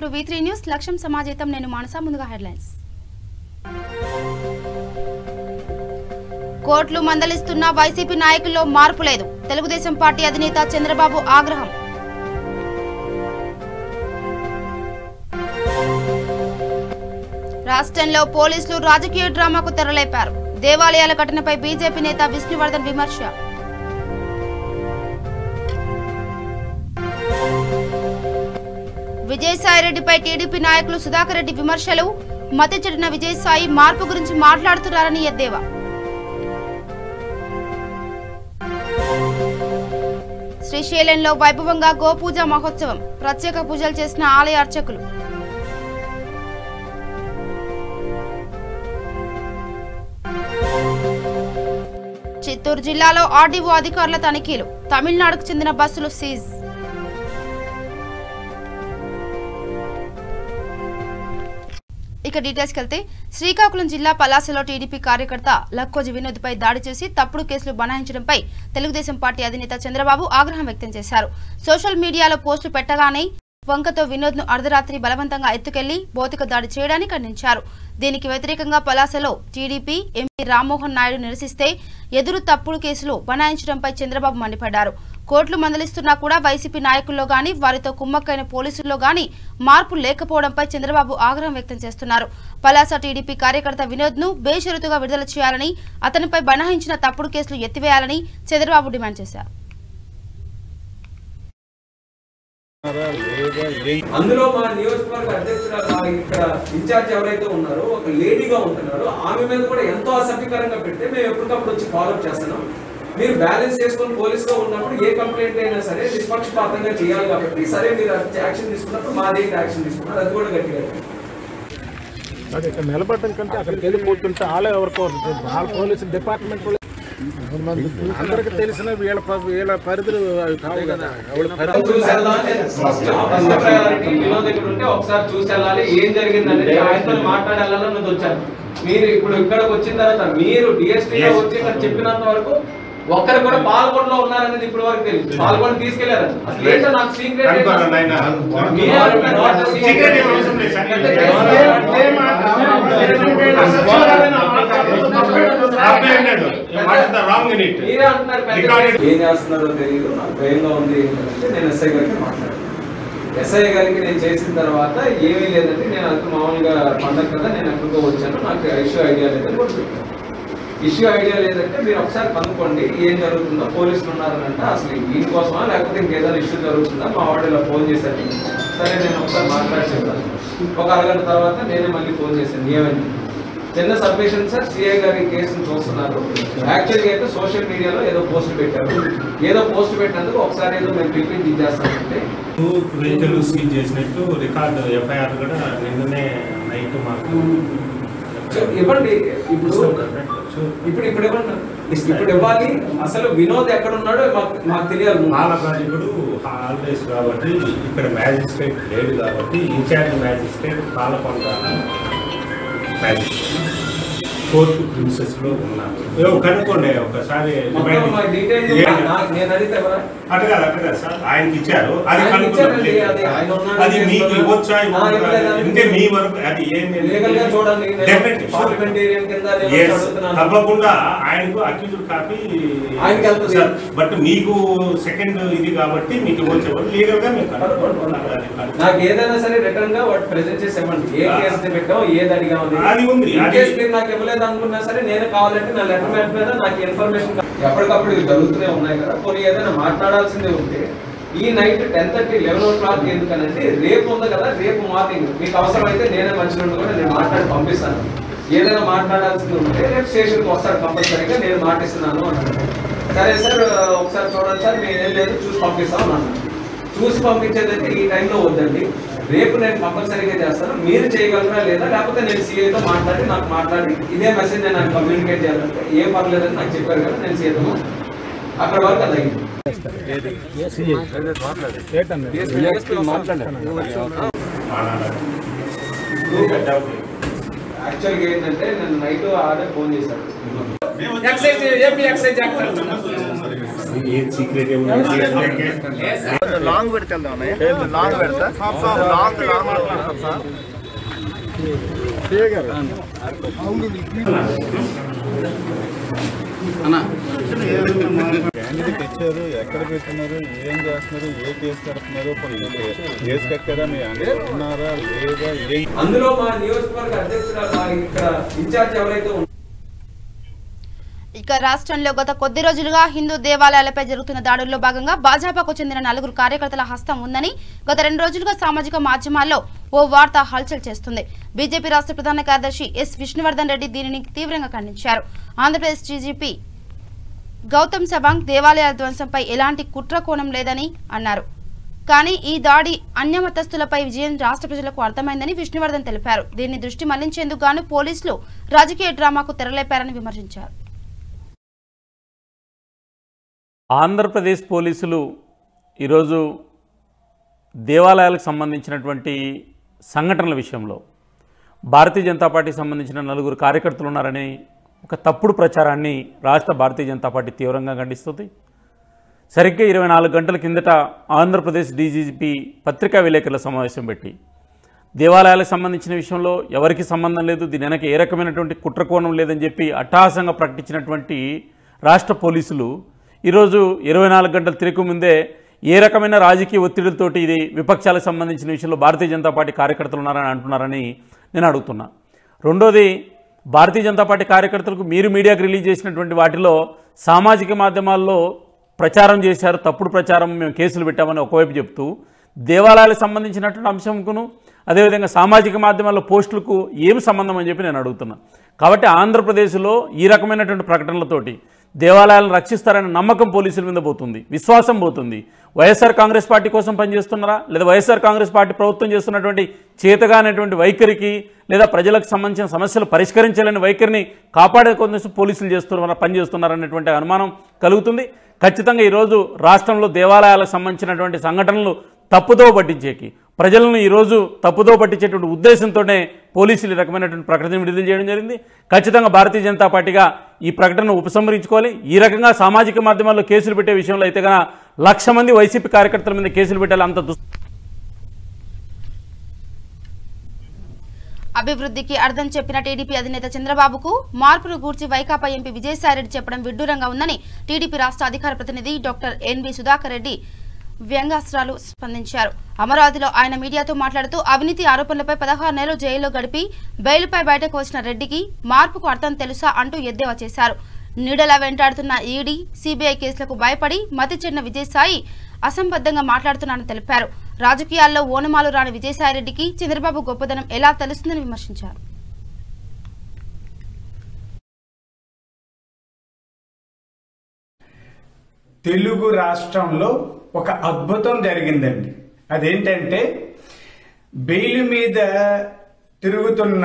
వి three news లక్ష్యం సమాజేతం నేను మానస ముందుగా హెడ్లైన్స్ కోట్లు మందలిస్తున్న వైసీపీ నాయకుల్లో మార్పు లేదు తెలుగుదేశం పార్టీ అధినేత చంద్రబాబు ఆగ్రహం రాష్ట్రంలో పోలీసులు రాజకీయ డ్రామాకు తెరలేపారు దేవాలయాల ఘటనపై బీజేపీ నేత విష్ణువర్ధన్ విమర్శ విజయసాయిరెడ్డిపై టీడీపీ నాయకులు సుధాకర్ రెడ్డి విమర్శలు మతి చెడిన విజయసాయి మార్పు గురించి మాట్లాడుతున్నారని ఎద్దేవా శ్రీశైలంలో వైభవంగా గోపూజ మహోత్సవం ప్రత్యేక పూజలు చేసిన ఆలయ అర్చకులు చిత్తూరు జిల్లాలో ఆర్డీఓ అధికారుల తనిఖీలు తమిళనాడుకు చెందిన బస్సులు సీజ్ ఇక డీటెయిల్స్కి వెళ్తే శ్రీకాకుళం జిల్లా పలాసలో టీడీపీ కార్యకర్త లక్కోజి వినోద్పై దాడి చేసి తప్పుడు కేసులు బనాయించడంపై తెలుగుదేశం పార్టీ అధినేత చంద్రబాబు ఆగ్రహం వ్యక్తం చేశారు సోషల్ మీడియాలో పోస్టులు పెట్టగానే వంకతో వినోద్ ను అర్ధరాత్రి బలవంతంగా ఎత్తుకెళ్లి భౌతిక దాడి చేయడాన్ని ఖండించారు దీనికి వ్యతిరేకంగా పలాసలో టీడీపీ ఎంపీ రామ్మోహన్ నాయుడు నిరసిస్తే ఎదురు తప్పుడు కేసులు బనాయించడంపై చంద్రబాబు మండిపడ్డారు కోర్టులు మందలిస్తున్నా కూడా వైసీపీ నాయకుల్లో గాని వారితో కుమ్మక్కైన పోలీసుల్లో గాని మార్పు లేకపోవడంపై చంద్రబాబు ఆగ్రహం వ్యక్తం చేస్తున్నారు పలాస టీడీపీ కార్యకర్త వినోద్ ను బేషరతుగా విడుదల చేయాలని అతనిపై బనాయించిన తప్పుడు కేసులు ఎత్తివేయాలని చంద్రబాబు డిమాండ్ చేశారు అందులో మా నియోజకవర్గ అధ్యక్షురాలు మా ఇక్కడ ఇన్ఛార్జ్ ఎవరైతే ఉన్నారో ఒక లేడీగా ఉంటున్నారో ఆమె మీద కూడా ఎంతో అసభ్యకరంగా పెడితే మేము ఎప్పటికప్పుడు వచ్చి ఫాలోఅప్ చేస్తున్నాం మీరు బ్యాలెన్స్ చేసుకొని పోలీసుగా ఉన్నప్పుడు ఏ కంప్లైంట్ అయినా సరే నిష్పక్షపాతంగా చేయాలి కాబట్టి సరే మీరు యాక్షన్ తీసుకున్నప్పుడు మాదే యాక్షన్ తీసుకున్నారు అది కూడా గట్టిగా అది ఇక్కడ నిలబడటం కంటే అక్కడికి వెళ్ళి కూర్చుంటే వాళ్ళే ఎవరికో వాళ్ళ పోలీసు డిపార్ట్మెంట్ వాళ్ళు అందరికి తెలిసిన వీళ్ళ ప- వీళ్ళ పరిధులు అవి కావు కదా ఎవరి పరిధులు చూసి వెళ్ళాలి ఫస్ట్ ఫస్ట్ ప్రయారిటీ వినోద్ దగ్గర ఉంటే ఒకసారి చూసి వెళ్ళాలి ఏం జరిగింది అనేది ఆయనతో మాట్లాడి వెళ్ళాలని వచ్చాను మీరు ఇప్పుడు ఇక్కడికి వచ్చిన తర్వాత మీరు డిఎస్పీ వచ్చి ఇక్కడ చెప్పినంత వరకు ఒక్కరు కూడా పాల్గొండలో ఉన్నారనేది ఇప్పటి వరకు తెలియదు పాల్గొని తీసుకెళ్లారు అసలు ఏంటో నాకు సీక్రెట్ కనుక్కోరా నాయనా. మీరే అంటున్నారు, what is secret? Secret ఏం అవసరం లేదు, సార్. అంటే Apprehended. What is the wrong in it? మీరే అంటున్నారు పెద్ద Recorded. ఏం చేస్తున్నారో తెలియదు నాకు భయంగా ఉంది ఏంటంటే నేను ఎస్ఐ గారికి మాట్లాడాను ఎస్ఐ గారికి నేను చేసిన తర్వాత ఏమీ లేదండి నేను అసలు మామూలుగా పండగ కదా నేను ఎక్కడికో వచ్చాను నాకు ఇష్యూ ఐడియా లేదని కూడా చెప్పాను ఇష్యూ ఐడియా లేదంటే మీరు ఒకసారి కనుక్కోండి ఏం జరుగుతుందో పోలీసులు ఉన్నారనంటే అసలు దీనికోసమా లేకపోతే ఇంకేదైనా ఇష్యూ జరుగుతుందా మా వాడు ఇలా ఫోన్ చేశారు సరే నేను ఒకసారి మాట్లాడి చెప్తాను ఒక అరగంట తర్వాత నేనే మళ్ళీ ఫోన్ చేశాను ఏమైంది చిన్న సబ్మిషన్ సార్ సిఐ గారి కేసును చూస్తున్నారు యాక్చువల్గా అయితే సోషల్ మీడియాలో ఏదో పోస్ట్ పెట్టారు ఏదో పోస్ట్ పెట్టినందుకు ఒకసారి ఏదో మేము పిలిపించి ఇచ్చేస్తామంటే వెహికల్ సీజ్ చేసినట్టు రికార్డు ఎఫ్ఐఆర్ కూడా నిన్ననే నైట్ మాకు సో ఇవ్వండి ఇప్పుడు ఇప్పుడు ఇప్పుడు ఇవ్వండి ఇప్పుడు ఇవ్వాలి అసలు వినోద్ ఎక్కడ ఉన్నాడో మాకు మాకు తెలియాలి పాలకాలికుడు హాలిడేస్ కాబట్టి ఇక్కడ మ్యాజిస్ట్రేట్ లేడు కాబట్టి in-charge magistrate Palakonda magistrate court ప్రిన్సెస్ లో ఉన్నారు ఏవో కనుక్కోండి ఒకసారి మొత్తం మా డీటెయిల్స్ ఏ- నా- నేను అడిగితే ఎవరా అటు కాదు అటు కాదు సార్ ఆయనకి ఇచ్చారు అది ఆయనకి కనుక్కోండి. ఇచ్చారండి, అది ఆయన ఉన్నాడు, అది మీకు చేస్తున్నాడు. ఇవ్వచ్చా ఆ, ఇవ్వకూడదా? ఇవ్వలేదండి. అంటే మీ వరకు అది ఏమి లీగల్ గా చూడండి నేను Definitely, sure. పార్లమెంటేరియన్ కింద నేను Yes, అడుగుతున్నాను. తప్పకుండా ఆయనకు అక్యూజ్డ్ కాపీ ఆయనకి వెళ్తుంది. సార్, బట్ మీకు సెకండ్ ఇది కాబట్టి మీకు ఇవ్వచ్చు లీగల్ గా మీకు కనుక్కోండి. కనుక్కోండి. నాకు ఏదైనా సరే రిటర్న్ గా వాటి ప్రెజెంట్ చేసి ఇవ్వండి ఏ ఆ. కేసు పెట్టాం ఏది అడిగాం అది ఉంది. ఇన్ అది- కేసు మీరు నాకు ఇవ్వలేదు అనుకున్నా సరే నేను కావాలంటే నా లెటర్ మ్యాప్ మీద నాకు ఇన్ఫర్మేషన్ ఎప్పటికప్పుడు ఇవి జరుగుతూనే ఉన్నాయి కదా కొన్ని ఏదైనా మాట్లాడాల్సిందే ఉంటే ఈ night ten thirty eleven o'clock ఎందుకనంటే రేపు ఉంది కదా రేపు మార్నింగ్ మీకు అవసరమైతే నేనే మంచి నుండి కూడా నేను మాట్లాడి పంపిస్తాను ఏదైనా మాట్లాడాల్సింది ఉంటే రేపు స్టేషన్కి వస్తాడు కంపల్సరీగా నేను మాటిస్తున్నాను అన్నాడు సరే సార్ ఒకసారి చూడండి సార్ మేము ఏం లేదు చూసి పంపిస్తాం అన్నాను చూసి పంపించేదైతే ఈ టైంలో వద్దండి రేపు నేను కంపల్సరీగా చేస్తాను మీరు చేయగలరా లేదా లేకపోతే నేను సీఏతో మాట్లాడి నాకు మాట్లాడి ఇదే మెసేజ్ నేను నాకు కమ్యూనికేట్ చేయాలంటే ఏం పర్లేదని నాకు చెప్పారు కదా నేను సీఏతో అక్కడ వరకు అది అయింది యాక్చువల్గా ఏంటంటే నేను నైట్ ఆడే ఫోన్ చేశాడు ఎక్సైజ్ ఏపీ ఎక్సైజ్ యాక్ట్ ఏది సీక్రెట్ ఏమో లాంగ్ పెడితే లాంగ్ పెడతా లాంగ్ లాంగ్ క్యాండిడేట్ తెచ్చారు ఎక్కడ పెడుతున్నారు ఏం చేస్తున్నారు ఏ కేసు కడుతున్నారు కొన్ని కేసు కట్టారా మీ అందరూ ఉన్నారా లేదా ఏం అందులో మా నియోజకవర్గ అధ్యక్షురాలు మా ఇక్కడ ఇన్ఛార్జ్ ఎవరైతే ఉన్నారో ఇక రాష్ట్రంలో గత కొద్ది రోజులుగా హిందూ దేవాలయాలపై జరుగుతున్న దాడుల్లో భాగంగా భాజపాకు చెందిన నలుగురు కార్యకర్తల హస్తం ఉందని గత రెండు రోజులుగా సామాజిక మాధ్యమాల్లో ఓ వార్త హల్చల్ చేస్తుంది బీజేపీ రాష్ట్ర ప్రధాన కార్యదర్శి ఎస్ విష్ణువర్ధన్ రెడ్డి దీనిని తీవ్రంగా ఖండించారు ఆంధ్రప్రదేశ్ డీజీపీ గౌతమ్ సవాంగ్ దేవాలయాల ధ్వంసంపై ఎలాంటి కుట్ర కోణం లేదని అన్నారు కానీ ఈ దాడి అన్యమతస్థులపై విజయం రాష్ట్ర ప్రజలకు అర్థమైందని విష్ణువర్ధన్ తెలిపారు దీన్ని దృష్టి మళ్లించేందుకు గాను పోలీసులు రాజకీయ డ్రామాకు తెరలేపారని విమర్శించారు ఆంధ్రప్రదేశ్ పోలీసులు ఈరోజు దేవాలయాలకు సంబంధించినటువంటి సంఘటనల విషయంలో భారతీయ జనతా పార్టీకి సంబంధించిన నలుగురు కార్యకర్తలు ఉన్నారని ఒక తప్పుడు ప్రచారాన్ని రాష్ట్ర భారతీయ జనతా పార్టీ తీవ్రంగా ఖండిస్తుంది సరిగ్గా ఇరవై నాలుగు గంటల కిందట ఆంధ్రప్రదేశ్ డీజీపీ పత్రికా విలేకరుల సమావేశం పెట్టి దేవాలయాలకు సంబంధించిన విషయంలో ఎవరికి సంబంధం లేదు దీని వెనక ఏ రకమైనటువంటి కుట్రకోణం లేదని చెప్పి అట్టహాసంగా ప్రకటించినటువంటి రాష్ట్ర పోలీసులు ఈరోజు ఇరవై నాలుగు గంటల తిరిగి ముందే ఏ రకమైన రాజకీయ ఒత్తిడితోటి ఇది విపక్షాలకు సంబంధించిన విషయంలో భారతీయ జనతా పార్టీ కార్యకర్తలు ఉన్నారని అంటున్నారని నేను అడుగుతున్నా రెండోది భారతీయ జనతా పార్టీ కార్యకర్తలకు మీరు మీడియాకు రిలీజ్ చేసినటువంటి వాటిలో సామాజిక మాధ్యమాల్లో ప్రచారం చేశారు తప్పుడు ప్రచారం మేము కేసులు పెట్టామని ఒకవైపు చెప్తూ దేవాలయాలకు సంబంధించినటువంటి అంశంకును అదేవిధంగా సామాజిక మాధ్యమాల్లో పోస్టులకు ఏం సంబంధం అని చెప్పి నేను అడుగుతున్నా కాబట్టి ఆంధ్రప్రదేశ్లో ఈ రకమైనటువంటి ప్రకటనలతోటి దేవాలయాలను రక్షిస్తారనే నమ్మకం పోలీసుల మీద పోతుంది విశ్వాసం పోతుంది వైఎస్ఆర్ కాంగ్రెస్ పార్టీ కోసం పనిచేస్తున్నారా లేదా వైఎస్ఆర్ కాంగ్రెస్ పార్టీ ప్రభుత్వం చేస్తున్నటువంటి చేతగానేటువంటి వైఖరికి లేదా ప్రజలకు సంబంధించిన సమస్యలు పరిష్కరించాలని వైఖరిని కాపాడే కోసం పోలీసులు చేస్తున్నారా పనిచేస్తున్నారనేటువంటి అనుమానం కలుగుతుంది ఖచ్చితంగా ఈరోజు రాష్ట్రంలో దేవాలయాలకు సంబంధించినటువంటి సంఘటనలు తప్పుదో పట్టించేకి ప్రజలను ఈరోజు తప్పుదో పట్టించేటువంటి ఉద్దేశంతోనే పోలీసులు ఈ రకమైనటువంటి ప్రకటన విడుదల చేయడం జరిగింది ఖచ్చితంగా భారతీయ జనతా పార్టీగా ఈ ప్రకటనను ఉపసంహరించుకోవాలి ఈ రకంగా సామాజిక మాధ్యమాల్లో కేసులు పెట్టే విషయంలో అయితే కనుక లక్ష మంది వైసీపీ కార్యకర్తల మీద కేసులు పెట్టాలి అంత దుస్ అభివృద్ధికి అర్థం చెప్పిన టీడీపీ అధినేత చంద్రబాబుకు మార్పును గూర్చి వైకాపా ఎంపీ విజయసాయిరెడ్డి చెప్పడం విడ్డూరంగా ఉందని టీడీపీ రాష్ట్ర అధికార ప్రతినిధి డాక్టర్ ఎన్వి సుధాకర్ రెడ్డి వ్యంగ్యాస్త్రాలు స్పందించారు అమరావతిలో ఆయన మీడియాతో మాట్లాడుతూ అవినీతి ఆరోపణలపై పదహారు నెలలు జైల్లో గడిపి బెయిల్పై బయటకు వచ్చిన రెడ్డికి మార్పుకు అర్థం తెలుసా అంటూ ఎద్దేవా చేశారు నీడలా వెంటాడుతున్న ఈడీ సిబిఐ కేసులకు భయపడి మతి చెందిన విజయసాయి అసంబద్ధంగా మాట్లాడుతున్నారని తెలిపారు రాజకీయాల్లో ఓనమాలు రాని విజయసాయిరెడ్డికి చంద్రబాబు గొప్పదనం ఎలా తెలుస్తుందని విమర్శించారు తెలుగు రాష్ట్రంలో ఒక అద్భుతం జరిగిందండి అదేంటంటే బెయిల్ మీద తిరుగుతున్న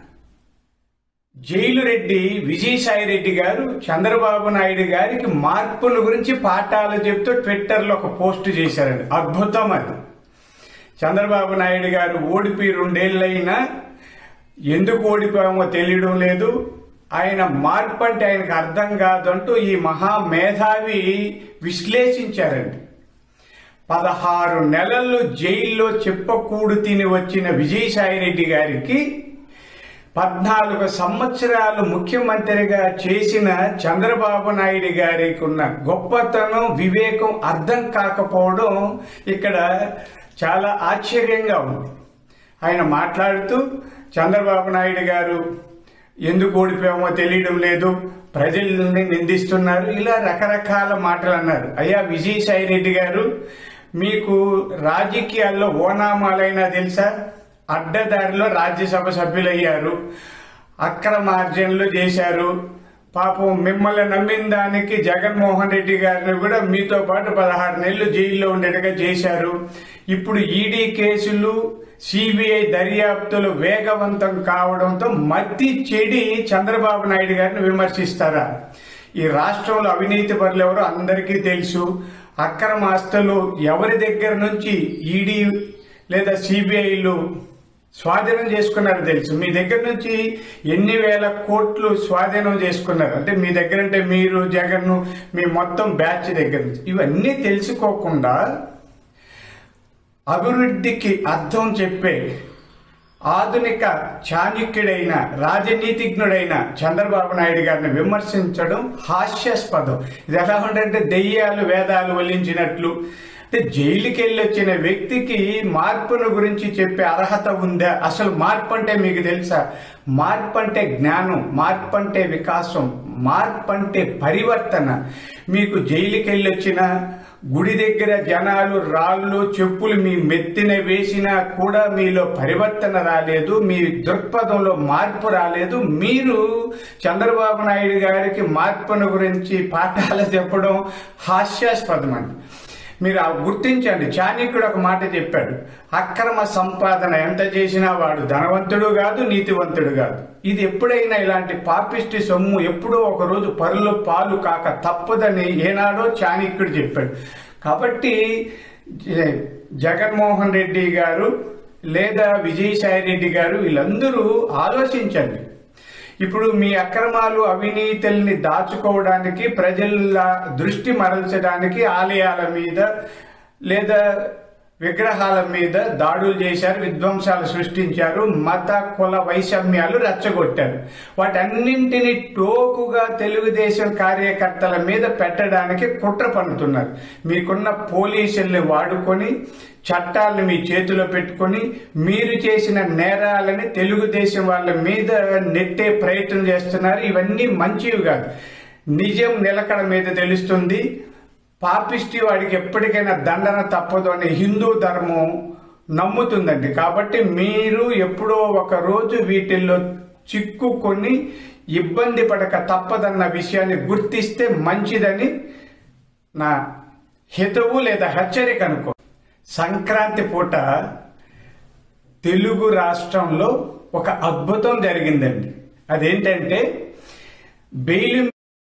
జైలు రెడ్డి విజయసాయి రెడ్డి గారు చంద్రబాబు నాయుడు గారికి మార్పుల గురించి పాఠాలు చెప్తూ ట్విట్టర్లో ఒక పోస్ట్ చేశారండి అద్భుతం అది చంద్రబాబు నాయుడు గారు ఓడిపోయి రెండేళ్లైనా ఎందుకు ఓడిపోయామో తెలియడం లేదు ఆయన మార్పు అంటే ఆయనకు అర్థం కాదంటూ ఈ మహా మేధావి విశ్లేషించారండి పదహారు నెలలు జైల్లో చెప్పకూడు తిని వచ్చిన విజయసాయిరెడ్డి గారికి పద్నాలుగు సంవత్సరాలు ముఖ్యమంత్రిగా చేసిన చంద్రబాబు నాయుడు గారికి ఉన్న గొప్పతనం వివేకం అర్థం కాకపోవడం ఇక్కడ చాలా ఆశ్చర్యంగా ఉంది ఆయన మాట్లాడుతూ చంద్రబాబు నాయుడు గారు ఎందుకు ఓడిపోయామో తెలియడం లేదు ప్రజల్ని నిందిస్తున్నారు ఇలా రకరకాల మాటలు అన్నారు అయ్యా విజయసాయి రెడ్డి గారు మీకు రాజకీయాల్లో ఓనామాలైనా తెలుసా అడ్డదారిలో రాజ్యసభ సభ్యులయ్యారు అక్రమార్జనలు చేశారు పాపం మిమ్మల్ని నమ్మిన దానికి జగన్మోహన్ రెడ్డి గారిని కూడా మీతో పాటు పదహారు నెలలు జైల్లో ఉండేట్టుగా చేశారు ఇప్పుడు ఈడీ కేసులు సిబిఐ దర్యాప్తులు వేగవంతం కావడంతో మద్ది చెడి చంద్రబాబు నాయుడు గారిని విమర్శిస్తారా ఈ రాష్ట్రంలో అవినీతి పరులు ఎవరో అందరికీ తెలుసు అక్రమ ఆస్తులు ఎవరి దగ్గర నుంచి ఈడీ లేదా సిబిఐలు స్వాధీనం చేసుకున్నారు తెలుసు మీ దగ్గర నుంచి ఎన్ని వేల కోట్లు స్వాధీనం చేసుకున్నారు అంటే మీ దగ్గర అంటే మీరు జగన్ మీ మొత్తం బ్యాచ్ దగ్గర నుంచి ఇవన్నీ తెలుసుకోకుండా అభివృద్ధికి అర్థం చెప్పే ఆధునిక చాణక్యుడైన రాజనీతిజ్ఞుడైన చంద్రబాబు నాయుడు గారిని విమర్శించడం హాస్యాస్పదం ఇది ఎలా ఉందంటే దెయ్యాలు వేదాలు వల్లించినట్లు అంటే జైలుకి వెళ్ళి వచ్చిన వ్యక్తికి మార్పుల గురించి చెప్పే అర్హత ఉందా అసలు మార్పు అంటే మీకు తెలుసా మార్పు అంటే జ్ఞానం మార్పు అంటే వికాసం మార్పు అంటే పరివర్తన మీకు జైలుకి వెళ్ళి వచ్చిన గుడి దగ్గర జనాలు రాళ్ళు చెప్పులు మీ మెత్తిన వేసినా కూడా మీలో పరివర్తన రాలేదు మీ దృక్పథంలో మార్పు రాలేదు మీరు చంద్రబాబు నాయుడు గారికి మార్పును గురించి పాఠాలు చెప్పడం హాస్యాస్పదం అండి మీరు ఆ గుర్తించండి చాణక్యుడు ఒక మాట చెప్పాడు అక్రమ సంపాదన ఎంత చేసినా వాడు ధనవంతుడు కాదు నీతివంతుడు కాదు ఇది ఎప్పుడైనా ఇలాంటి పాపిష్టి సొమ్ము ఎప్పుడో ఒక రోజు పరులో పాలు కాక తప్పదని ఏనాడో చాణక్యుడు చెప్పాడు కాబట్టి జ- జగన్మోహన్ రెడ్డి గారు లేదా విజయసాయి రెడ్డి గారు వీళ్ళందరూ ఆలోచించండి ఇప్పుడు మీ అక్రమాలు అవినీతుల్ని దాచుకోవడానికి ప్రజల దృష్టి మరల్చడానికి ఆలయాల మీద లేదా విగ్రహాల మీద దాడులు చేశారు విధ్వంసాలు సృష్టించారు మత కుల వైషమ్యాలు రెచ్చగొట్టారు వాటన్నింటిని టోకుగా తెలుగుదేశం కార్యకర్తల మీద పెట్టడానికి కుట్ర పన్నుతున్నారు మీకున్న పోలీసుల్ని వాడుకొని చట్టాలను మీ చేతిలో పెట్టుకొని మీరు చేసిన నేరాలని తెలుగుదేశం వాళ్ళ మీద నెట్టే ప్రయత్నం చేస్తున్నారు ఇవన్నీ మంచివి కాదు నిజం నిలకడ మీద తెలుస్తుంది పాపిష్టి వాడికి ఎప్పటికైనా దండన తప్పదు అనే హిందూ ధర్మం నమ్ముతుందండి కాబట్టి మీరు ఎప్పుడో ఒక రోజు వీటిల్లో చిక్కుకొని ఇబ్బంది పడక తప్పదన్న విషయాన్ని గుర్తిస్తే మంచిదని నా హితవు లేదా హెచ్చరిక అనుకో సంక్రాంతి పూట తెలుగు రాష్ట్రంలో ఒక అద్భుతం జరిగిందండి అదేంటంటే బెయిల్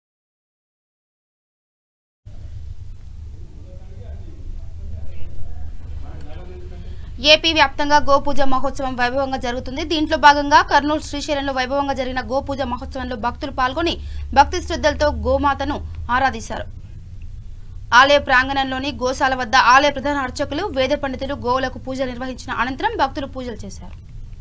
ఏపీ వ్యాప్తంగా గోపూజ మహోత్సవం వైభవంగా జరుగుతుంది దీంట్లో భాగంగా కర్నూలు శ్రీశైలంలో వైభవంగా జరిగిన గోపూజ మహోత్సవంలో భక్తులు పాల్గొని భక్తి శ్రద్ధలతో గోమాతను ఆరాధిస్తారు ఆలయ ప్రాంగణంలోని గోశాల వద్ద ఆలయ ప్రధాన అర్చకులు వేద పండితులు గోవులకు పూజ నిర్వహించిన అనంతరం భక్తులు పూజలు చేశారు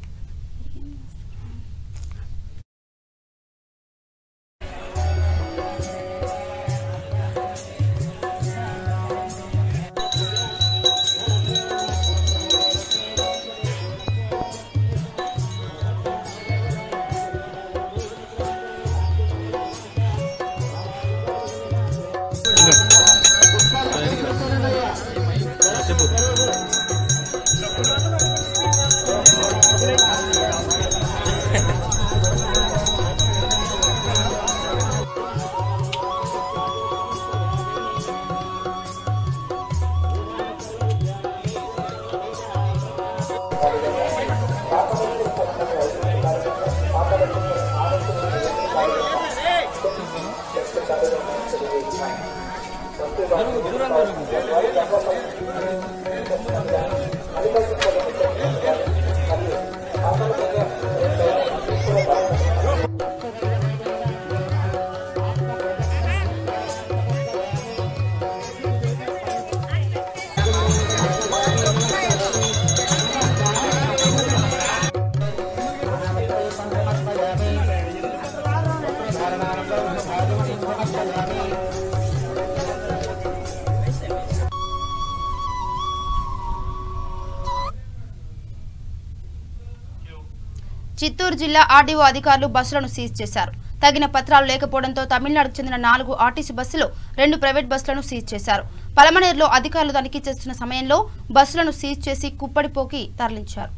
చిత్తూరు జిల్లా ఆర్డీఓ అధికారులు బస్సులను సీజ్ చేశారు తగిన పత్రాలు లేకపోవడంతో తమిళనాడుకు చెందిన నాలుగు ఆర్టీసీ బస్సులు రెండు ప్రైవేట్ బస్సులను సీజ్ చేశారు పలమనేరులో అధికారులు తనిఖీ చేస్తున్న సమయంలో బస్సులను సీజ్ చేసి కుప్పడిపోకి తరలించారు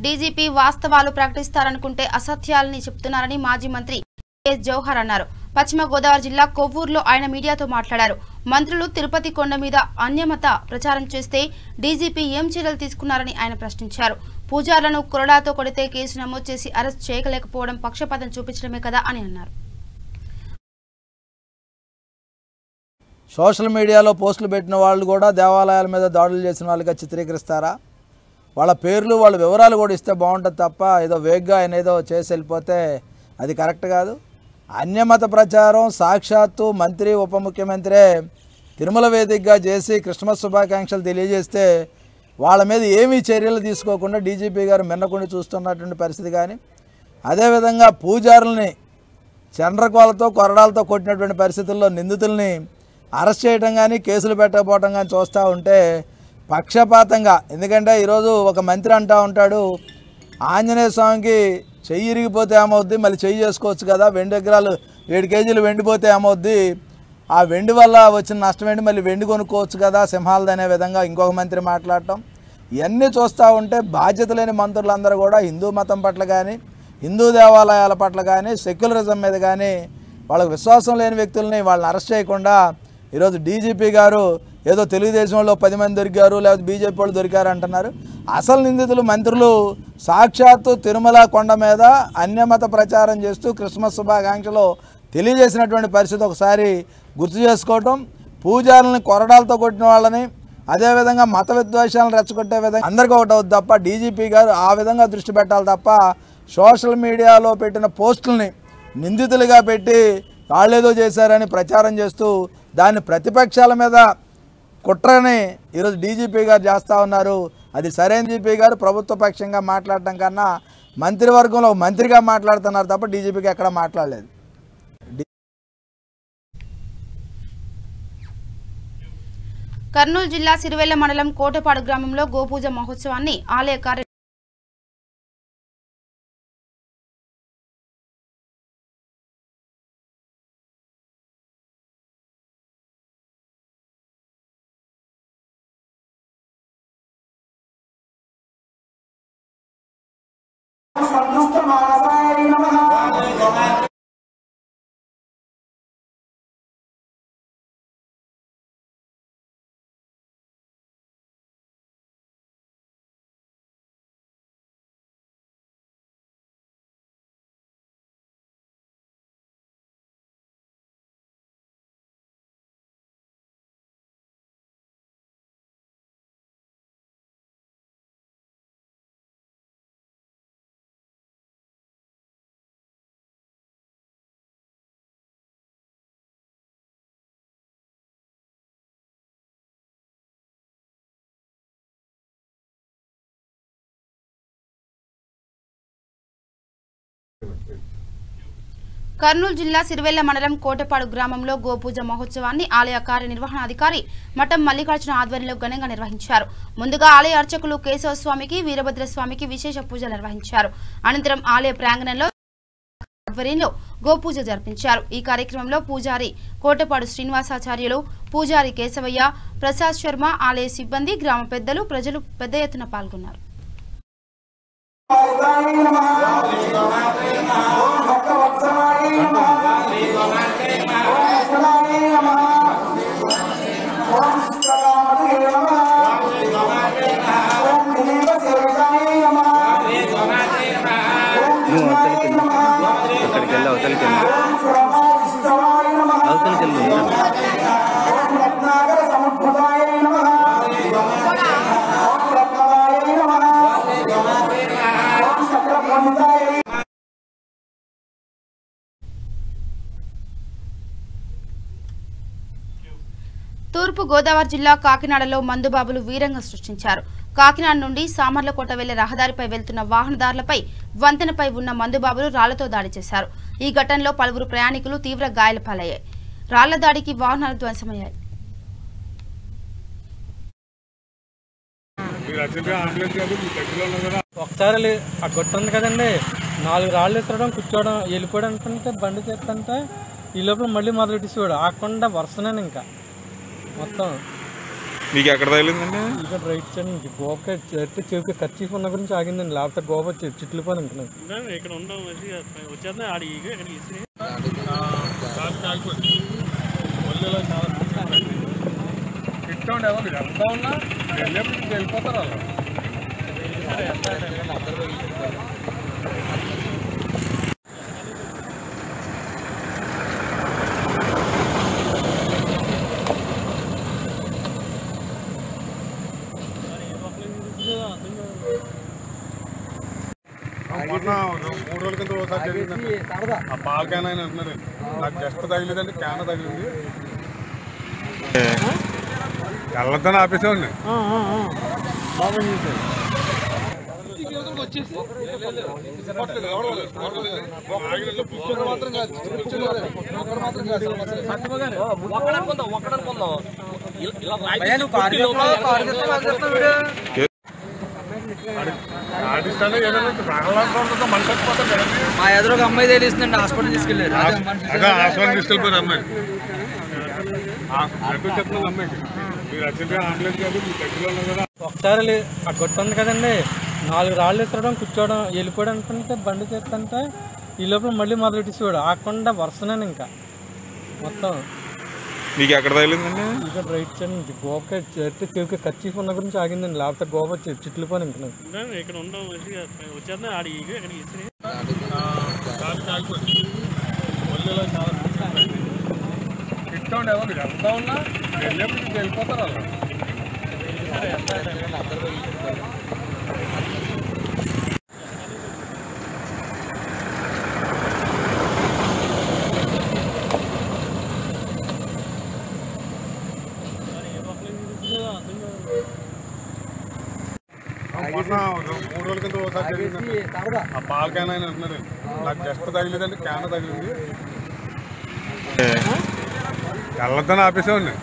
డీజీపీ వాస్తవాలు ప్రకటిస్తారనుకుంటే అసత్యాలని చెప్తున్నారని మాజీ మంత్రి ఎస్ జవహర్ అన్నారు పశ్చిమ గోదావరి జిల్లా కొవ్వూరులో ఆయన మీడియాతో మాట్లాడారు మంత్రులు తిరుపతి కొండ మీద అన్యమత ప్రచారం చేస్తే డీజీపీ ఏం చర్యలు తీసుకున్నారని ఆయన ప్రశ్నించారు పూజారులను కొరడాతో కొడితే కేసు నమోదు చేసి అరెస్ట్ చేయలేకపోవడం పక్షపాతం చూపించడమే కదా అని అన్నారు సోషల్ మీడియాలో పోస్టులు పెట్టిన వాళ్ళు కూడా దేవాలయాల మీద దాడులు చేసిన వాళ్ళుగా చిత్రీకరిస్తారా వాళ్ళ పేర్లు వాళ్ళ వివరాలు కూడా ఇస్తే బాగుంటుంది తప్ప ఏదో వేగ్గా ఆయన ఏదో చేసి వెళ్ళిపోతే అది కరెక్ట్ కాదు అన్యమత ప్రచారం సాక్షాత్తు మంత్రి ఉప ముఖ్యమంత్రే తిరుమల వేదికగా చేసి క్రిస్మస్ శుభాకాంక్షలు తెలియజేస్తే వాళ్ళ మీద ఏమీ చర్యలు తీసుకోకుండా డీజీపీ గారు మిన్నకుండి చూస్తున్నటువంటి పరిస్థితి కానీ అదేవిధంగా పూజారుల్ని చండ్రకోలతో కొరడాలతో కొట్టినటువంటి పరిస్థితుల్లో నిందితుల్ని అరెస్ట్ చేయడం కానీ కేసులు పెట్టకపోవడం కానీ చూస్తూ ఉంటే పక్షపాతంగా ఎందుకంటే ఈరోజు ఒక మంత్రి అంటూ ఉంటాడు ఆంజనేయ స్వామికి చెయ్యి ఇరిగిపోతే ఏమవుద్ది మళ్ళీ చెయ్యి చేసుకోవచ్చు కదా వెండి ఎకరాలు ఏడు కేజీలు వెండిపోతే ఏమవుద్ది ఆ వెండి వల్ల వచ్చిన నష్టం ఏంటి మళ్ళీ వెండి కొనుక్కోవచ్చు కదా సింహాలది అనే విధంగా ఇంకొక మంత్రి మాట్లాడటం ఇవన్నీ చూస్తూ ఉంటే బాధ్యత లేని మంత్రులందరూ కూడా హిందూ మతం పట్ల కానీ హిందూ దేవాలయాల పట్ల కానీ సెక్యులరిజం మీద కానీ వాళ్ళకి విశ్వాసం లేని వ్యక్తుల్ని వాళ్ళని అరెస్ట్ చేయకుండా ఈరోజు డీజీపీ గారు ఏదో తెలుగుదేశం వాళ్ళు పది మంది దొరికారు లేకపోతే బీజేపీ వాళ్ళు దొరికారు అంటున్నారు అసలు నిందితులు మంత్రులు సాక్షాత్తు తిరుమల కొండ మీద అన్యమత ప్రచారం చేస్తూ క్రిస్మస్ శుభాకాంక్షలు తెలియజేసినటువంటి పరిస్థితి ఒకసారి గుర్తు చేసుకోవటం పూజారులని కొరడాలతో కొట్టిన వాళ్ళని అదేవిధంగా మత విద్వేషాలను రెచ్చగొట్టే విధంగా అందరికీ ఒకటి అవుతుంది తప్ప డీజీపీ గారు ఆ విధంగా దృష్టి పెట్టాలి తప్ప సోషల్ మీడియాలో పెట్టిన పోస్టుల్ని నిందితులుగా పెట్టి వాళ్ళేదో చేశారని ప్రచారం చేస్తూ దాన్ని ప్రతిపక్షాల మీద కుట్రని ఈరోజు డీజీపీ గారు చేస్తూ ఉన్నారు అది సరైన డీజీపీ గారు ప్రభుత్వ పక్షంగా మాట్లాడటం కన్నా మంత్రివర్గంలో ఒక మంత్రిగా మాట్లాడుతున్నారు తప్ప డీజీపీకి ఎక్కడ మాట్లాడలేదు కర్నూలు జిల్లా సిరివెల్ల మండలం కోటపాడు గ్రామంలో గోపూజ మహోత్సవాన్ని ఆలయ కార్య కర్నూలు జిల్లా సిరివెల్ల మండలం కోటపాడు గ్రామంలో గోపూజ మహోత్సవాన్ని ఆలయ కార్యనిర్వహణాధికారి మఠం మల్లికార్జున ఆధ్వర్యంలో ఘనంగా నిర్వహించారు ముందుగా ఆలయ అర్చకులు కేశవ స్వామికి వీరభద్ర స్వామికి విశేష పూజలు నిర్వహించారు అనంతరం ఆలయ ప్రాంగణంలో ఆధ్వర్యంలో గోపూజ జరిపించారు ఈ కార్యక్రమంలో పూజారి కోటపాడు శ్రీనివాసాచార్యులు పూజారి కేశవయ్య ప్రసాద్ శర్మ ఆలయ సిబ్బంది గ్రామ పెద్దలు ప్రజలు పెద్ద ఎత్తున పాల్గొన్నారు నువ్వు అవతలికి వెళ్ళు. అక్కడికి వెళ్ళి అవతలికి వెళ్ళు అవతలికి వెళ్ళు తూర్పు గోదావరి జిల్లా కాకినాడలో మందుబాబులు వీరంగం సృష్టించారు కాకినాడ నుండి సామర్లకోట వెళ్లే రహదారిపై వెళ్తున్న వాహనదారులపై వంతెనపై ఉన్న మందుబాబులు రాళ్లతో దాడి చేశారు ఈ ఘటనలో పలువురు ప్రయాణికులు తీవ్ర గాయాల పాలయ్యాయి రాళ్ల దాడికి వాహనాలు ధ్వంసమయ్యాయి ఒకసారి లే- ఆ గొట్టు ఉంది కదండి నాలుగు రాళ్ళు ఎత్తడం కూర్చోవడం వెళ్ళిపోవడం అనుకుంటే బండి చేస్తుంటే ఈ లోపల మళ్ళీ మొదలెట్టేసేవాడు ఆకుండా వరుసనే ఇంకా మొత్తం మీకు ఎక్కడ తగిలిందండి ఇక్కడ రైట్ సైడ్ నుంచి గోపకాయ చెట్టు చెవికి ఖర్చీఫ్ ఉన్న గురించి ఆగిందండి లేకపోతే గోప చె- చిట్లు పని అనుకున్నాను ఇక్కడ ఉండడం వచ్చేది ఆడి ఇక్కడ ఇస్తే ఇట్టండి ఎవరు వెళ్తా ఉన్నా వెళ్ళేప్పుడు వెళ్ళిపోతారు వాళ్ళు మొన్న మూడు రోజుల కింద ఒకసారి జరిగిందండి ఆ పాల క్యాన్ ఆయన అంటున్నారు నాకు జస్ట్ తగిలిందండి క్యాన్ తగిలింది వెళ్ళొద్దని ఆపేసేవాడిని ఆడిస్తానే ఏదైనా ప్రాణాలంతా ఉంటుందో మనిషి చచ్చిపోతాం కదండి మా ఎదురుగా అమ్మాయి తెలిసిందండి హాస్పిటల్ తీసుకెళ్ళారు అదే అమ్మాయిని అదే హాస్పిటల్ తీసుకెళ్ళిపోయారు అమ్మాయి ఎక్కువ చెప్తున్నాను అమ్మాయికి మీరు అర్జెంట్గా అంబులెన్స్ కాదు మీ దగ్గరలో ఉన్నారు కదా ఒకసారి లే- ఆ గొట్ట ఉంది కదండి నాలుగు రాళ్ళు ఎత్తడం కూర్చోవడం వెళ్ళిపోవడం అనుకుంటే బండి చేస్తుంటే ఈ లోపల మళ్ళీ మొదలెట్టేసేవాడు ఆకుండా వరుసనేను ఇంకా మొత్తం మీకు ఎక్కడ తగిలిందండి ఇక్కడ రైట్ సైడ్ నుంచి గోపకాయ చెట్టు చెవికి ఖర్చీఫ్ ఉన్న గురించి ఆగిందండి లేకపోతే గోప చె- చిట్లు పని అనుకున్నాను ఇక్కడ ఉండడం వచ్చేది ఆడి ఇక్కడ ఇస్తే ఇట్టండి ఎవరు వెళ్తా ఉన్నా వెళ్ళేప్పుడు వెళ్ళిపోతారు వాళ్ళు మొన్న మూడు రోజుల కింద ఒకసారి జరిగిందండి ఆ పాల క్యాన్ ఆయన అంటున్నారు నాకు జస్ట్ తగిలిందండి క్యాన్ తగిలింది వెళ్ళొద్దని ఆపేసేవాడిని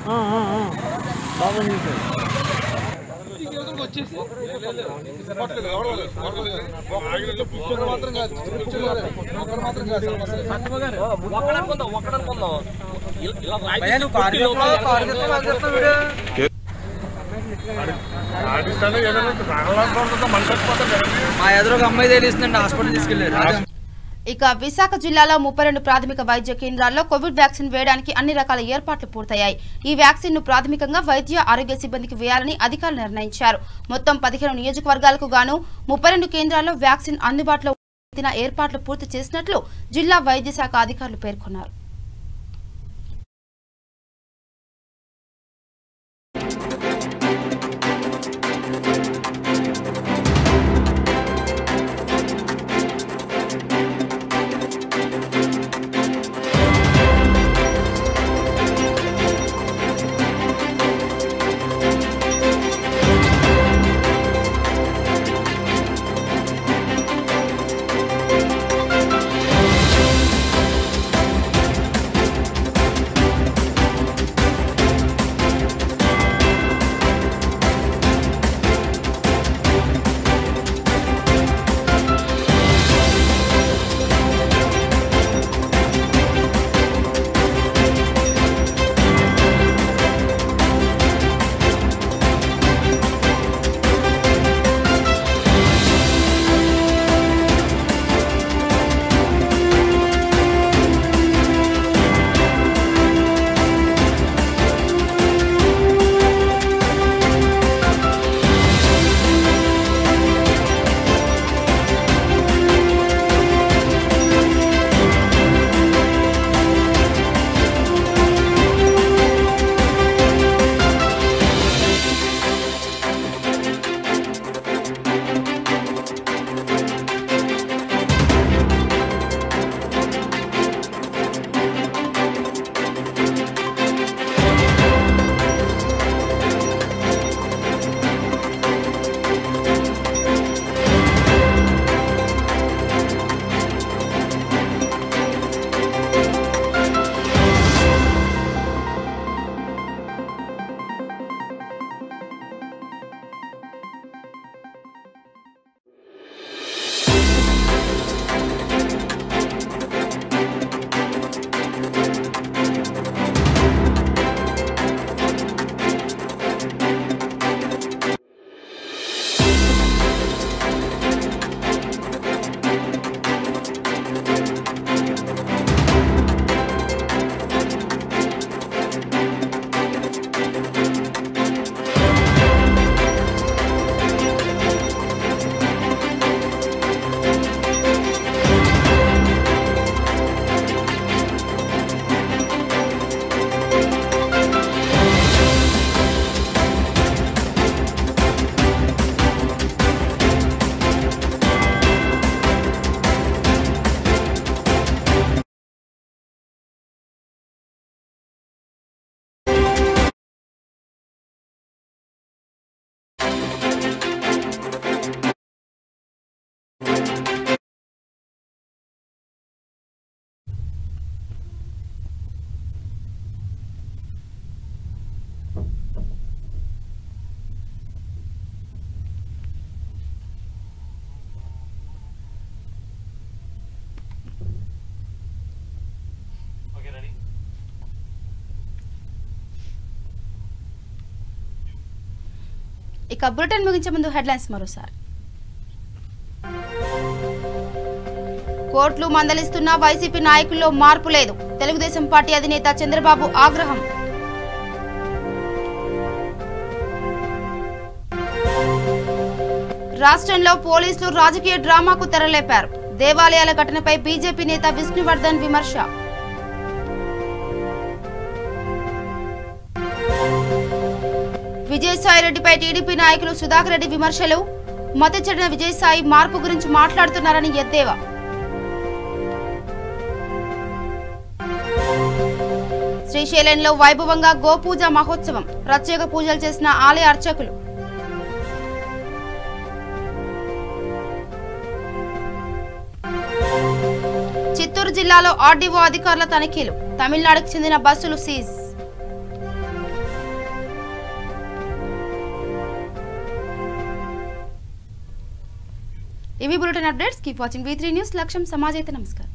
ఆడిస్తానే ఏదైనా ప్రాణాలంతా ఉంటుందో మనిషి చచ్చిపోతాం కదండి మా ఎదురుగా అమ్మాయి తెలిసిందండి హాస్పిటల్ తీసుకెళ్ళారు అదే ఇక విశాఖ జిల్లాలో ముప్పై రెండు ప్రాథమిక వైద్య కేంద్రాల్లో కోవిడ్ వ్యాక్సిన్ వేయడానికి అన్ని రకాల ఏర్పాట్లు పూర్తయ్యాయి ఈ వ్యాక్సిన్ ను ప్రాథమికంగా వైద్య ఆరోగ్య సిబ్బందికి వేయాలని అధికారులు నిర్ణయించారు మొత్తం పదిహేను నియోజకవర్గాలకు గాను ముప్పై రెండు కేంద్రాల్లో వ్యాక్సిన్ అందుబాటులో ఉంచిన ఏర్పాట్లు పూర్తి చేసినట్లు జిల్లా వైద్య శాఖ అధికారులు పేర్కొన్నారు ఇక బులెటిన్ ముగించే ముందు హెడ్లైన్స్ మరోసారి కోర్టులు మందలిస్తున్న వైసీపీ నాయకుల్లో మార్పు లేదు తెలుగుదేశం పార్టీ అధినేత చంద్రబాబు ఆగ్రహం రాష్ట్రంలో పోలీసులు రాజకీయ డ్రామాకు తెరలేపారు దేవాలయాల ఘటనపై బీజేపీ నేత విష్ణువర్ధన్ విమర్శ విజయసాయిరెడ్డిపై టీడీపీ నాయకులు సుధాకర్ రెడ్డి విమర్శలు మత చెడిన విజయసాయి మార్పు గురించి మాట్లాడుతున్నారని ఎద్దేవా శ్రీశైలంలో వైభవంగా గోపూజ మహోత్సవం ప్రత్యేక పూజలు చేసిన ఆలయ అర్చకులు చిత్తూరు జిల్లాలో ఆర్డీఓ అధికారుల తనిఖీలు తమిళనాడుకు చెందిన బస్సులు సీజ్ ఇవి bulletin updates keep watching V three news లక్ష్యం సమాజైతే నమస్కారం